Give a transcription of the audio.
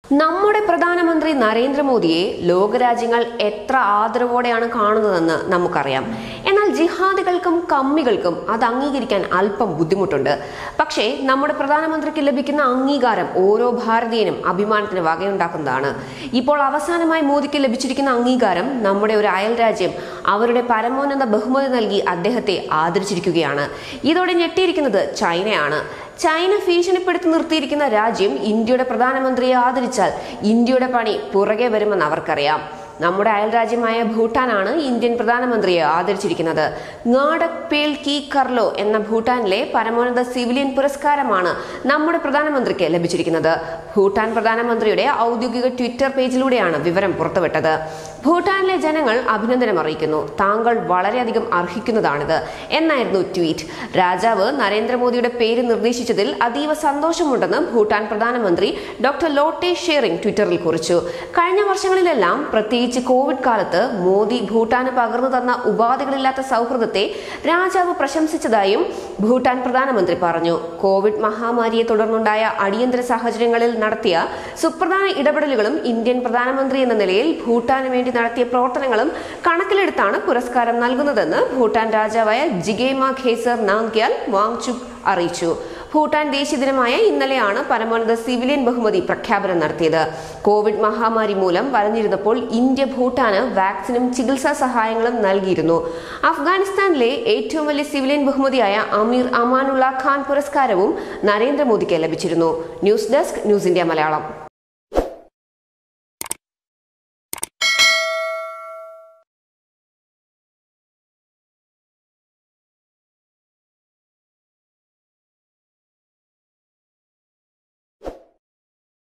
നമ്മുടെ പ്രധാനമന്ത്രി നരേന്ദ്രമോദിയെ ലോകരാജ്യങ്ങൾ എത്ര ആദരവോടെയാണ് കാണുന്നതെന്ന് നമുക്കറിയാം എന്നാൽ ജിഹാദികൾക്കും കമ്മികൾക്കും അത് അംഗീകരിക്കാൻ അല്പം ബുദ്ധിമുട്ടുണ്ട് പക്ഷേ നമ്മുടെ പ്രധാനമന്ത്രിക്ക് ലഭിക്കുന്ന അംഗീകാരം ഓരോ ഭാരതീയനും അഭിമാനത്തിന് വകയുണ്ടാക്കുന്നതാണ് ഇപ്പോൾ അവസാനമായി മോദിക്ക് ലഭിച്ചിരിക്കുന്ന അംഗീകാരം നമ്മുടെ ഒരു അയൽ രാജ്യം അവരുടെ പരമോന്നത ബഹുമതി നൽകി അദ്ദേഹത്തെ ആദരിച്ചിരിക്കുകയാണ് ഇതോടെ ഞെട്ടിയിരിക്കുന്നത് ചൈനയാണ് ചൈന ഭീഷണിപ്പെടുത്തി നിർത്തിയിരിക്കുന്ന രാജ്യം ഇന്ത്യയുടെ പ്രധാനമന്ത്രിയെ ആദരിച്ചാൽ ഇന്ത്യയുടെ പണി പുറകെ വരുമെന്ന് അവർക്കറിയാം നമ്മുടെ അയൽരാജ്യമായ ഭൂട്ടാനാണ് ഇന്ത്യൻ പ്രധാനമന്ത്രിയെ ആദരിച്ചിരിക്കുന്നത് നാടക് പേൽ കി കർലോ എന്ന ഭൂട്ടാനിലെ പരമോന്നത സിവിലിയൻ പുരസ്കാരമാണ് നമ്മുടെ പ്രധാനമന്ത്രിക്ക് ലഭിച്ചിരിക്കുന്നത് ഭൂട്ടാൻ പ്രധാനമന്ത്രിയുടെ ഔദ്യോഗിക ട്വിറ്റർ പേജിലൂടെയാണ് വിവരം പുറത്തുവിട്ടത് ഭൂട്ടാനിലെ ജനങ്ങൾ അഭിനന്ദനം അറിയിക്കുന്നു താങ്കൾ വളരെയധികം അർഹിക്കുന്നതാണിത് എന്നായിരുന്നു ട്വീറ്റ് രാജാവ് നരേന്ദ്രമോദിയുടെ പേര് നിർദ്ദേശിച്ചതിൽ അതീവ സന്തോഷമുണ്ടെന്ന് ഭൂട്ടാൻ പ്രധാനമന്ത്രി ഡോക്ടർ ലോട്ടെ ഷെറിംഗ് ട്വിറ്ററിൽ കുറിച്ചു കഴിഞ്ഞ വർഷങ്ങളിലെല്ലാം പ്രത്യേകിച്ച് കോവിഡ് കാലത്ത് മോദി ഭൂട്ടാന് പകർന്നു തന്ന ഉപാധികളില്ലാത്ത സൗഹൃദത്തെ രാജാവ് പ്രശംസിച്ചതായും ഭൂട്ടാൻ പ്രധാനമന്ത്രി പറഞ്ഞു കോവിഡ് മഹാമാരിയെ തുടർന്നുണ്ടായ അടിയന്തര സാഹചര്യങ്ങളിൽ നടത്തിയ സുപ്രധാന ഇടപെടലുകളും ഇന്ത്യൻ പ്രധാനമന്ത്രി എന്ന നിലയിൽ ഭൂട്ടാന് വേണ്ടി നടത്തിയ പ്രവർത്തനങ്ങളും കണക്കിലെടുത്താണ് പുരസ്കാരം നൽകുന്നതെന്ന് ഭൂട്ടാൻ രാജാവായ ജിഗേമ ഖേസർ നാംഗ്യാൽ വാങ്ചുക് അറിയിച്ചു ഭൂട്ടാൻ ദേശീയ ദിനമായ ഇന്നലെയാണ് പരമോന്നത സിവിലിയൻ ബഹുമതി പ്രഖ്യാപനം നടത്തിയത് കോവിഡ് മഹാമാരി മൂലം വലഞ്ഞിരുന്നപ്പോൾ ഇന്ത്യ ഭൂട്ടാന് വാക്സിനും ചികിത്സാ സഹായങ്ങളും നൽകിയിരുന്നു അഫ്ഗാനിസ്ഥാനിലെ ഏറ്റവും വലിയ സിവിലിയൻ ബഹുമതിയായ അമീർ അമാനുള്ള ഖാൻ പുരസ്കാരവും നരേന്ദ്രമോദിക്ക് ലഭിച്ചിരുന്നു news desk news India Malayalam